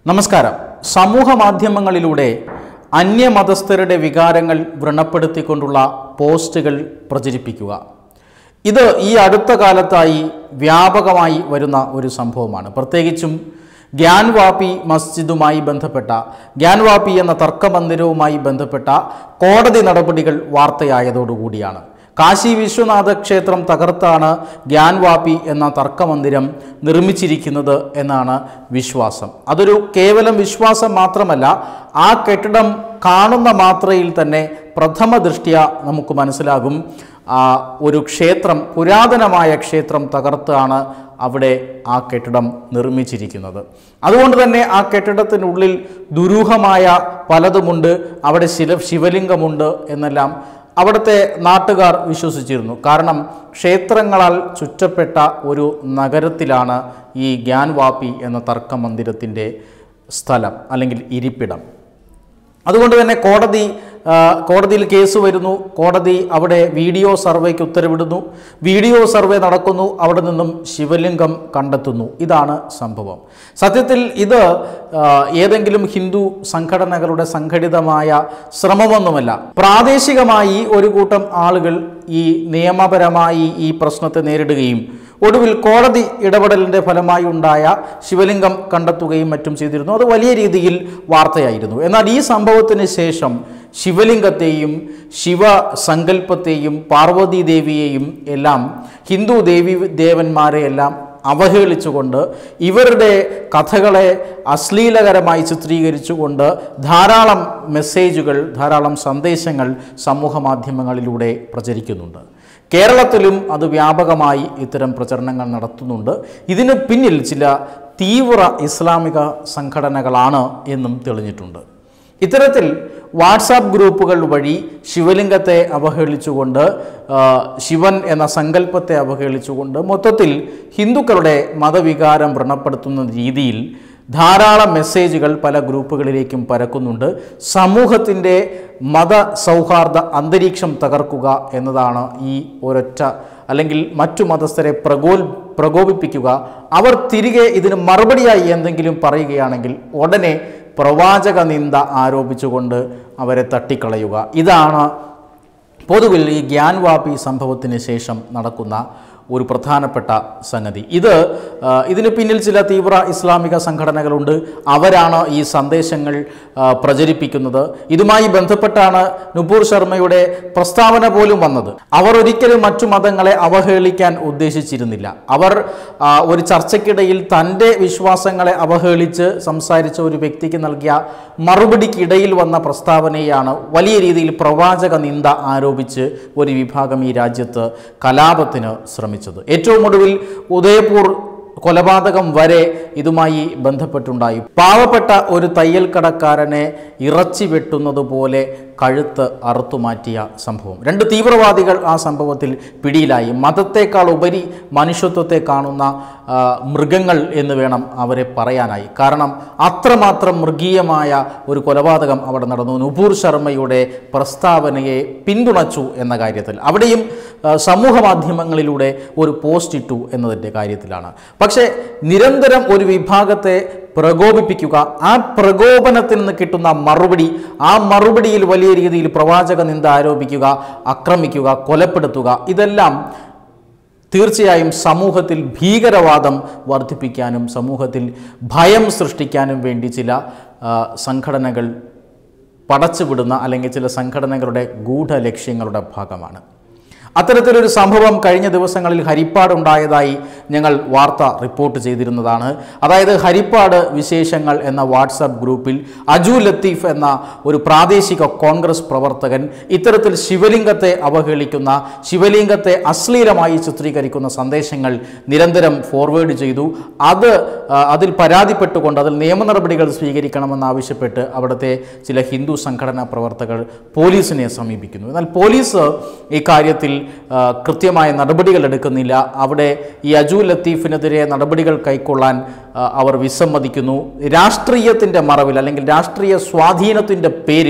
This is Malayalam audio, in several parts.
നമസ്കാരം സമൂഹ മാധ്യമങ്ങളിലൂടെ അന്യമതസ്ഥരുടെ വികാരങ്ങൾ വ്രണപ്പെടുത്തിക്കൊണ്ടുള്ള പോസ്റ്റുകൾ പ്രചരിപ്പിക്കുക ഇത് ഈ അടുത്ത കാലത്തായി വ്യാപകമായി വരുന്ന ഒരു സംഭവമാണ് പ്രത്യേകിച്ചും ഗ്യാൻവാപ്പി മസ്ജിദുമായി ബന്ധപ്പെട്ട ഗ്യാൻവാപ്പി എന്ന തർക്കമന്ദിരവുമായി ബന്ധപ്പെട്ട കോടതി നടപടികൾ വാർത്തയായതോടുകൂടിയാണ് കാശി വിശ്വനാഥ ക്ഷേത്രം തകർത്താണ് ഗ്യാൻവാപ്പി എന്ന തർക്കമന്ദിരം നിർമ്മിച്ചിരിക്കുന്നത് എന്നാണ് വിശ്വാസം അതൊരു കേവലം വിശ്വാസം മാത്രമല്ല ആ കെട്ടിടം കാണുന്ന മാത്രയിൽ തന്നെ പ്രഥമ ദൃഷ്ട്യ നമുക്ക് മനസ്സിലാകും ആ ഒരു ക്ഷേത്രം പുരാതനമായ ക്ഷേത്രം തകർത്താണ് അവിടെ ആ കെട്ടിടം നിർമ്മിച്ചിരിക്കുന്നത് അതുകൊണ്ട് തന്നെ ആ കെട്ടിടത്തിനുള്ളിൽ ദുരൂഹമായ പലതുമുണ്ട് അവിടെ ശില ശിവലിംഗമുണ്ട് എന്നെല്ലാം അവിടുത്തെ നാട്ടുകാർ വിശ്വസിച്ചിരുന്നു കാരണം ക്ഷേത്രങ്ങളാൽ ചുറ്റപ്പെട്ട ഒരു നഗരത്തിലാണ് ഈ ഗ്യാൻവാപ്പി എന്ന തർക്ക മന്ദിരത്തിൻ്റെ സ്ഥലം അല്ലെങ്കിൽ ഇരിപ്പിടം അതുകൊണ്ട് തന്നെ കോടതി ആ, കോടതിയിൽ കേസ് വരുന്നു കോടതി അവിടെ വീഡിയോ സർവേക്ക് ഉത്തരവിടുന്നു വീഡിയോ സർവേ നടക്കുന്നു അവിടെ നിന്നും ശിവലിംഗം കണ്ടെത്തുന്നു ഇതാണ് സംഭവം സത്യത്തിൽ ഇത് ആ, ഏതെങ്കിലും ഹിന്ദു സംഘടനകളുടെ സംഘടിതമായ ശ്രമമൊന്നുമല്ല പ്രാദേശികമായി ഒരു കൂട്ടം ആളുകൾ ഈ നിയമപരമായി ഈ പ്രശ്നത്തെ നേരിടുകയും ഒടുവിൽ കോടതി ഇടപെടലിൻ്റെ ഫലമായി ഉണ്ടായ ശിവലിംഗം കണ്ടെത്തുകയും മറ്റും ചെയ്തിരുന്നു അത് വലിയ രീതിയിൽ വാർത്തയായിരുന്നു എന്നാൽ ഈ സംഭവത്തിന് ശേഷം ശിവലിംഗത്തെയും ശിവസങ്കല്പത്തെയും പാർവതി ദേവിയെയും എല്ലാം ഹിന്ദു ദേവി ദേവന്മാരെയെല്ലാം അവഹേളിച്ചുകൊണ്ട് ഇവരുടെ കഥകളെ അശ്ലീലകരമായി ചിത്രീകരിച്ചുകൊണ്ട് ധാരാളം മെസ്സേജുകൾ ധാരാളം സന്ദേശങ്ങൾ സമൂഹ മാധ്യമങ്ങളിലൂടെ പ്രചരിക്കുന്നുണ്ട് കേരളത്തിലും അത് വ്യാപകമായി ഇത്തരം പ്രചരണങ്ങൾ നടത്തുന്നുണ്ട് ഇതിന് പിന്നിൽ ചില തീവ്ര ഇസ്ലാമിക സംഘടനകളാണ് എന്നും തെളിഞ്ഞിട്ടുണ്ട് ഇത്തരത്തിൽ വാട്സാപ്പ് ഗ്രൂപ്പുകൾ വഴി ശിവലിംഗത്തെ അവഹേളിച്ചുകൊണ്ട് ആ, ശിവൻ എന്ന സങ്കല്പത്തെ അവഹേളിച്ചുകൊണ്ട് മൊത്തത്തിൽ ഹിന്ദുക്കളുടെ മതവികാരം വ്രണപ്പെടുത്തുന്ന രീതിയിൽ ധാരാളം മെസ്സേജുകൾ പല ഗ്രൂപ്പുകളിലേക്കും പരക്കുന്നുണ്ട് സമൂഹത്തിൻ്റെ മത സൗഹാർദ്ദ അന്തരീക്ഷം തകർക്കുക എന്നതാണ് ഈ ഒരൊറ്റ അല്ലെങ്കിൽ മറ്റു മതസ്ഥരെ പ്രകോൽ പ്രകോപിപ്പിക്കുക അവർ തിരികെ ഇതിന് മറുപടിയായി എന്തെങ്കിലും പറയുകയാണെങ്കിൽ ഉടനെ പ്രവാചക നിന്ദ ആരോപിച്ചുകൊണ്ട് അവരെ തട്ടിക്കളയുക ഇതാണ് പൊതുവിൽ ഈ ഗ്യാൻവാപി സംഭവത്തിന് ശേഷം നടക്കുന്ന ഒരു പ്രധാനപ്പെട്ട സംഗതി ഇത് ആ, ഇതിന് പിന്നിൽ ചില തീവ്ര ഇസ്ലാമിക സംഘടനകളുണ്ട് അവരാണ് ഈ സന്ദേശങ്ങൾ ആ, പ്രചരിപ്പിക്കുന്നത് ഇതുമായി ബന്ധപ്പെട്ടാണ് നുപൂർ ശർമ്മയുടെ പ്രസ്താവന പോലും വന്നത് അവർ ഒരിക്കലും മറ്റു മതങ്ങളെ അവഹേളിക്കാൻ ഉദ്ദേശിച്ചിരുന്നില്ല അവർ ആ, ഒരു ചർച്ചയ്ക്കിടയിൽ തൻ്റെ വിശ്വാസങ്ങളെ അവഹേളിച്ച് സംസാരിച്ച ഒരു വ്യക്തിക്ക് നൽകിയ മറുപടിക്കിടയിൽ വന്ന പ്രസ്താവനയാണ് വലിയ രീതിയിൽ പ്രവാചക നിന്ദ ആരോപിച്ച് ഒരു വിഭാഗം ഈ രാജ്യത്ത് കലാപത്തിന് ശ്രമിച്ചത് ഏറ്റവും ഒടുവിൽ ഉദയപൂർ കൊലപാതകം വരെ ഇതുമായി ബന്ധപ്പെട്ടുണ്ടായി പാവപ്പെട്ട ഒരു തയ്യൽ കടക്കാരനെ ഇറച്ചി വെട്ടുന്നത് പോലെ കഴുത്ത് അറുത്തുമാറ്റിയ സംഭവം രണ്ട് തീവ്രവാദികൾ ആ സംഭവത്തിൽ പിടിയിലായി മതത്തേക്കാൾ ഉപരി മനുഷ്യത്വത്തെ കാണുന്ന ആ, മൃഗങ്ങൾ എന്ന് വേണം അവരെ പറയാനായി കാരണം അത്രമാത്രം മൃഗീയമായ ഒരു കൊലപാതകം അവിടെ നടന്നു നുപൂർ ശർമ്മയുടെ പ്രസ്താവനയെ പിന്തുണച്ചു എന്ന കാര്യത്തിൽ അവിടെയും ആ, സമൂഹ മാധ്യമങ്ങളിലൂടെ ഒരു പോസ്റ്റ് ഇട്ടു എന്നതിൻ്റെ കാര്യത്തിലാണ് പക്ഷേ നിരന്തരം ഒരു വിഭാഗത്തെ പ്രകോപിപ്പിക്കുക ആ പ്രകോപനത്തിൽ നിന്ന് കിട്ടുന്ന മറുപടി ആ മറുപടിയിൽ വലിയ രീതിയിൽ പ്രവാചക നിന്ദ ആരോപിക്കുക ആക്രമിക്കുക കൊലപ്പെടുത്തുക ഇതെല്ലാം തീർച്ചയായും സമൂഹത്തിൽ ഭീകരവാദം വർദ്ധിപ്പിക്കാനും സമൂഹത്തിൽ ഭയം സൃഷ്ടിക്കാനും വേണ്ടി ചില ആ, സംഘടനകൾ പടച്ചുവിടുന്ന അല്ലെങ്കിൽ ചില സംഘടനകളുടെ ഗൂഢലക്ഷ്യങ്ങളുടെ ഭാഗമാണ് അത്തരത്തിലൊരു സംഭവം കഴിഞ്ഞ ദിവസങ്ങളിൽ ഹരിപ്പാട് ഉണ്ടായതായി ഞങ്ങൾ വാർത്ത റിപ്പോർട്ട് ചെയ്തിരുന്നതാണ് അതായത് ഹരിപ്പാട് വിശേഷങ്ങൾ എന്ന വാട്സാപ്പ് ഗ്രൂപ്പിൽ അജു ലത്തീഫ് എന്ന ഒരു പ്രാദേശിക കോൺഗ്രസ് പ്രവർത്തകൻ ഇത്തരത്തിൽ ശിവലിംഗത്തെ അവഹേളിക്കുന്ന ശിവലിംഗത്തെ അശ്ലീലമായി ചിത്രീകരിക്കുന്ന സന്ദേശങ്ങൾ നിരന്തരം ഫോർവേഡ് ചെയ്തു അത് ആ, അതിൽ പരാതിപ്പെട്ടുകൊണ്ട് അതിൽ നിയമ നടപടികൾ സ്വീകരിക്കണമെന്നാവശ്യപ്പെട്ട് അവിടുത്തെ ചില ഹിന്ദു സംഘടനാ പ്രവർത്തകർ പോലീസിനെ സമീപിക്കുന്നു എന്നാൽ പോലീസ് ഈ കാര്യത്തിൽ ആ, കൃത്യമായ നടപടികൾ എടുക്കുന്നില്ല അവിടെ ഈ അജു ലത്തീഫിനെതിരെ നടപടികൾ കൈക്കൊള്ളാൻ ആ, അവർ വിസമ്മതിക്കുന്നു രാഷ്ട്രീയത്തിൻ്റെ മറവിൽ അല്ലെങ്കിൽ രാഷ്ട്രീയ സ്വാധീനത്തിൻ്റെ പേരിൽ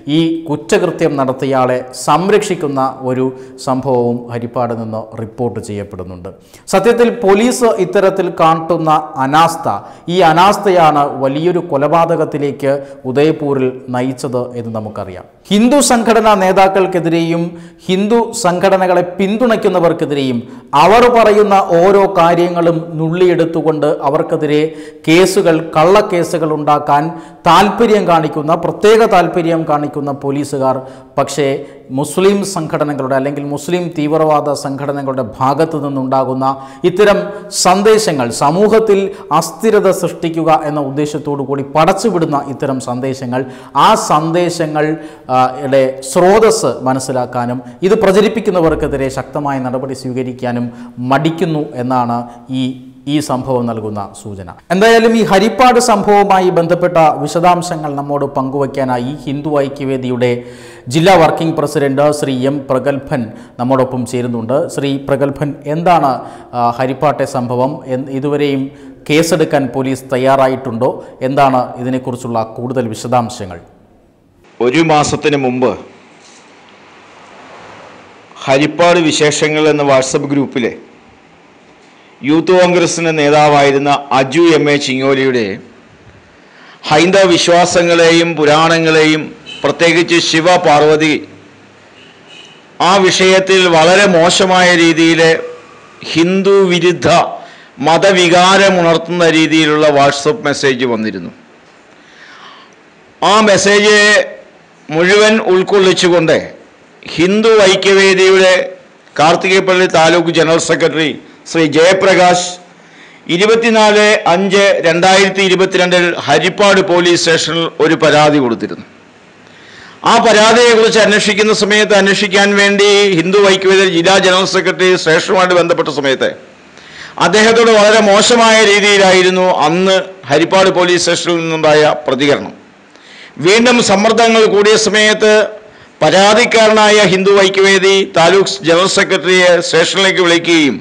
ഈ കുറ്റകൃത്യം നടത്തിയയാളെ സംരക്ഷിക്കുന്ന ഒരു സംഭവവും ഹരിപ്പാട് നിന്ന് റിപ്പോർട്ട് ചെയ്യപ്പെടുന്നുണ്ട് സത്യത്തിൽ പോലീസ് ഇത്തരത്തിൽ കാട്ടുന്ന അനാസ്ഥ ഈ അനാസ്ഥയാണ് വലിയൊരു കൊലപാതകത്തിലേക്ക് ഉദയപൂരിൽ നയിച്ചത് എന്ന് നമുക്കറിയാം ഹിന്ദു സംഘടനാ നേതാക്കൾക്കെതിരെയും ഹിന്ദു സംഘടനകളെ പിന്തുണയ്ക്കുന്നവർക്കെതിരെയും അവർ പറയുന്ന ഓരോ കാര്യങ്ങളും നുള്ളിയെടുത്തുകൊണ്ട് അവർക്കെതിരെ കേസുകൾ കള്ളക്കേസുകൾ ഉണ്ടാക്കാൻ താല്പര്യം കാണിക്കുന്ന പ്രത്യേക താല്പര്യം കാണിക്കുന്ന പോലീസുകാർ പക്ഷേ മുസ്ലിം സംഘടനകളുടെ അല്ലെങ്കിൽ മുസ്ലിം തീവ്രവാദ സംഘടനകളുടെ ഭാഗത്തു നിന്നുണ്ടാകുന്ന ഇത്തരം സന്ദേശങ്ങൾ സമൂഹത്തിൽ അസ്ഥിരത സൃഷ്ടിക്കുക എന്ന ഉദ്ദേശത്തോടു കൂടി പടച്ചുവിടുന്ന ഇത്തരം സന്ദേശങ്ങൾ ആ സന്ദേശങ്ങൾ ആ, യുടെ സ്രോതസ് മനസ്സിലാക്കാനും ഇത് പ്രചരിപ്പിക്കുന്നവർക്കെതിരെ ശക്തമായ നടപടി സ്വീകരിക്കാനും മടിക്കുന്നു എന്നാണ് ഈ ഈ സംഭവം നൽകുന്ന സൂചന എന്തായാലും ഈ ഹരിപ്പാട് സംഭവവുമായി ബന്ധപ്പെട്ട വിശദാംശങ്ങൾ നമ്മോട് പങ്കുവയ്ക്കാനായി ഹിന്ദു ഐക്യവേദിയുടെ ജില്ലാ working president Shri M Pragalbhan നമ്മോടൊപ്പം ചേരുന്നുണ്ട് ശ്രീ പ്രഗത്ഭൻ എന്താണ് ആ, ഹരിപ്പാട്ടെ സംഭവം എന്ന് ഇതുവരെയും കേസെടുക്കാൻ പോലീസ് തയ്യാറായിട്ടുണ്ടോ എന്താണ് ഇതിനെക്കുറിച്ചുള്ള കൂടുതൽ വിശദാംശങ്ങൾ ഒരു മാസത്തിന് മുമ്പ് ഹരിപ്പാട് വിശേഷങ്ങൾ എന്ന വാട്സപ്പ് ഗ്രൂപ്പിലെ യൂത്ത് കോൺഗ്രസിൻ്റെ നേതാവായിരുന്ന അജു എം എ ചിങ്ങോലിയുടെ ഹൈന്ദവ വിശ്വാസങ്ങളെയും പുരാണങ്ങളെയും പ്രത്യേകിച്ച് ശിവ പാർവതി ആ വിഷയത്തിൽ വളരെ മോശമായ രീതിയിൽ ഹിന്ദു വിരുദ്ധ മതവികാരമുണർത്തുന്ന രീതിയിലുള്ള വാട്സപ്പ് മെസ്സേജ് വന്നിരുന്നു ആ മെസ്സേജ് മുഴുവൻ ഉൾക്കൊള്ളിച്ചുകൊണ്ട് ഹിന്ദു ഐക്യവേദിയുടെ കാർത്തികപ്പള്ളി താലൂക്ക് ജനറൽ സെക്രട്ടറി ശ്രീ ജയപ്രകാശ് ഇരുപത്തിനാല് അഞ്ച് രണ്ടായിരത്തി ഇരുപത്തിരണ്ടിൽ ഹരിപ്പാട് പോലീസ് സ്റ്റേഷനിൽ ഒരു പരാതി കൊടുത്തിരുന്നു ആ പരാതിയെക്കുറിച്ച് അന്വേഷിക്കുന്ന സമയത്ത് അന്വേഷിക്കാൻ വേണ്ടി ഹിന്ദു ഐക്യവേദി ജില്ലാ ജനറൽ സെക്രട്ടറി സ്റ്റേഷനുമായിട്ട് ബന്ധപ്പെട്ട സമയത്ത് അദ്ദേഹത്തോട് വളരെ മോശമായ രീതിയിലായിരുന്നു അന്ന് ഹരിപ്പാട് പോലീസ് സ്റ്റേഷനിൽ നിന്നുണ്ടായ പ്രതികരണം വീണ്ടും സമ്മർദ്ദങ്ങൾ കൂടിയ സമയത്ത് പരാതിക്കാരനായ ഹിന്ദു ഐക്യവേദി താലൂക്ക് ജനറൽ സെക്രട്ടറിയെ സ്റ്റേഷനിലേക്ക് വിളിക്കുകയും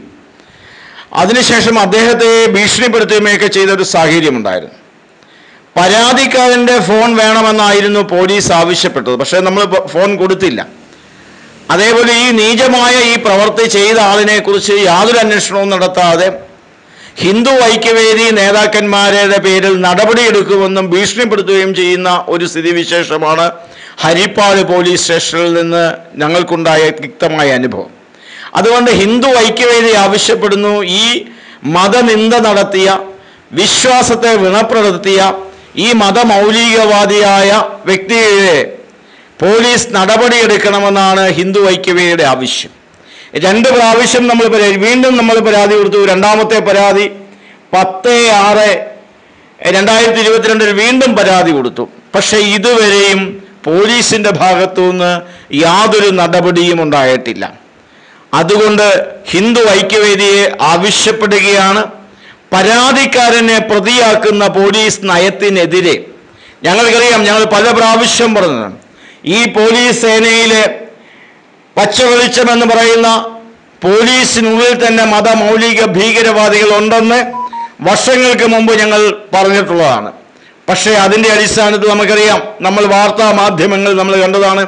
അതിനുശേഷം അദ്ദേഹത്തെ ഭീഷണിപ്പെടുത്തുകയുമൊക്കെ ചെയ്ത ഒരു സാഹചര്യമുണ്ടായിരുന്നു പരാതിക്കാരൻ്റെ ഫോൺ വേണമെന്നായിരുന്നു പോലീസ് ആവശ്യപ്പെട്ടത് പക്ഷേ നമ്മൾ പ- ഫോൺ കൊടുത്തില്ല അതേപോലെ ഈ നീചമായ ഈ പ്രവൃത്തി ചെയ്ത ആളിനെ കുറിച്ച് യാതൊരു അന്വേഷണവും നടത്താതെ ഹിന്ദു ഐക്യവേദി നേതാക്കന്മാരുടെ പേരിൽ നടപടിയെടുക്കുമെന്നും ഭീഷണിപ്പെടുത്തുകയും ചെയ്യുന്ന ഒരു സ്ഥിതിവിശേഷമാണ് ഹരിപ്പാട് പോലീസ് സ്റ്റേഷനിൽ നിന്ന് ഞങ്ങൾക്കുണ്ടായ തിക്തമായ അനുഭവം അതുകൊണ്ട് ഹിന്ദു ഐക്യവേദി ആവശ്യപ്പെടുന്നു ഈ മതനിന്ദ നടത്തിയ വിശ്വാസത്തെ വിണപ്പെടുത്തിയ ഈ മതമൗലികവാദിയായ വ്യക്തിയെ പോലീസ് നടപടിയെടുക്കണമെന്നാണ് ഹിന്ദു ഐക്യവേദിയുടെ ആവശ്യം രണ്ട് പ്രാവശ്യം നമ്മൾ പരാതി വീണ്ടും നമ്മൾ പരാതി കൊടുത്തു രണ്ടാമത്തെ പരാതി പത്ത് ആറ് രണ്ടായിരത്തി ഇരുപത്തിരണ്ടിൽ വീണ്ടും പരാതി കൊടുത്തു പക്ഷെ ഇതുവരെയും പോലീസിന്റെ ഭാഗത്തു നിന്ന് യാതൊരു നടപടിയും ഉണ്ടായിട്ടില്ല അതുകൊണ്ട് ഹിന്ദു ഐക്യവേദിയെ ആവശ്യപ്പെടുകയാണ് പരാതിക്കാരനെ പ്രതിയാക്കുന്ന പോലീസ് നയത്തിനെതിരെ ഞങ്ങൾക്കറിയാം ഞങ്ങൾ പല പ്രാവശ്യം പറഞ്ഞതാണ് ഈ പോലീസ് സേനയിലെ പച്ച വെളിച്ചമെന്ന് പറയുന്ന പോലീസിനുള്ളിൽ തന്നെ മതമൗലിക ഭീകരവാദികൾ ഉണ്ടെന്ന് വർഷങ്ങൾക്ക് മുമ്പ് ഞങ്ങൾ പറഞ്ഞിട്ടുള്ളതാണ് പക്ഷേ അതിൻ്റെ അടിസ്ഥാനത്തിൽ നമുക്കറിയാം നമ്മൾ വാർത്താ മാധ്യമങ്ങൾ നമ്മൾ കണ്ടതാണ്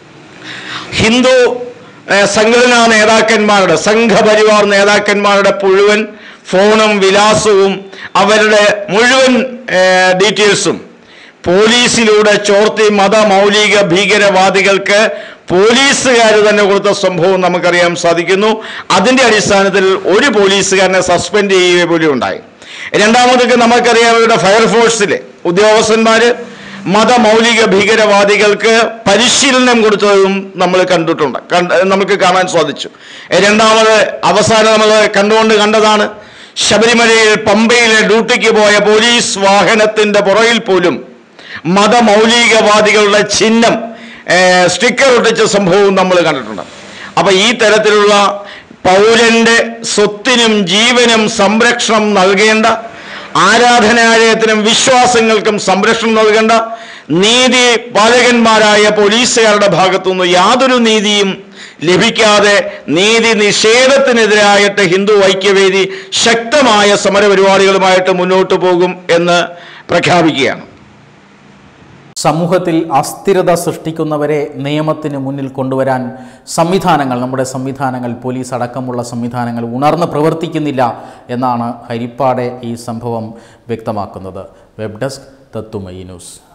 ഹിന്ദു ഏഹ്, സംഘടനാ നേതാക്കന്മാരുടെ സംഘപരിവാർ നേതാക്കന്മാരുടെ മുഴുവൻ ഫോണും വിലാസവും അവരുടെ മുഴുവൻ ഏഹ്, ഡീറ്റെയിൽസും പോലീസിലൂടെ ചോർത്തി മതമൗലിക ഭീകരവാദികൾക്ക് പോലീസുകാർ തന്നെ കൊടുത്ത സംഭവം നമുക്കറിയാൻ സാധിക്കുന്നു അതിൻ്റെ അടിസ്ഥാനത്തിൽ ഒരു പോലീസുകാരനെ സസ്പെൻഡ് ചെയ്യുക പോലും ഉണ്ടായി രണ്ടാമതൊക്കെ നമുക്കറിയാം ഇവിടെ ഫയർഫോഴ്സിലെ ഉദ്യോഗസ്ഥന്മാർ മതമൗലിക ഭീകരവാദികൾക്ക് പരിശീലനം കൊടുത്തതും നമ്മൾ കണ്ടിട്ടുണ്ട് കണ്ട് നമുക്ക് കാണാൻ സാധിച്ചു രണ്ടാമത് അവസാനം നമ്മൾ കണ്ടുകൊണ്ട് കണ്ടതാണ് ശബരിമലയിൽ പമ്പയിലെ ഡ്യൂട്ടിക്ക് പോയ പോലീസ് വാഹനത്തിന്റെ പുറകിൽ പോലും മതമൗലികവാദികളുടെ ചിഹ്നം ഏർ, സ്റ്റിക്കർ ഒട്ടിച്ച സംഭവവും നമ്മൾ കണ്ടിട്ടുണ്ട് അപ്പൊ ഈ തരത്തിലുള്ള പൗരന്റെ സ്വത്തിനും ജീവനും സംരക്ഷണം നൽകേണ്ട ആരാധനാലയത്തിനും വിശ്വാസങ്ങൾക്കും സംരക്ഷണം നൽകേണ്ട നീതി പാലകന്മാരായ പോലീസുകാരുടെ ഭാഗത്തുനിന്ന് യാതൊരു നീതിയും ലഭിക്കാതെ നീതി നിഷേധത്തിനെതിരായിട്ട് ഹിന്ദു ഐക്യവേദി ശക്തമായ സമരപരിപാടികളുമായിട്ട് മുന്നോട്ട് പോകും എന്ന് പ്രഖ്യാപിക്കുകയാണ് സമൂഹത്തിൽ അസ്ഥിരത സൃഷ്ടിക്കുന്നവരെ നിയമത്തിന് മുന്നിൽ കൊണ്ടുവരാൻ സംവിധാനങ്ങൾ നമ്മുടെ സംവിധാനങ്ങൾ പോലീസ് അടക്കമുള്ള സംവിധാനങ്ങൾ ഉണർന്ന് പ്രവർത്തിക്കുന്നില്ല എന്നാണ് ഹരിപ്പാടെ ഈ സംഭവം വ്യക്തമാക്കുന്നത് വെബ് ഡെസ്ക് തത്തുമൈ ന്യൂസ്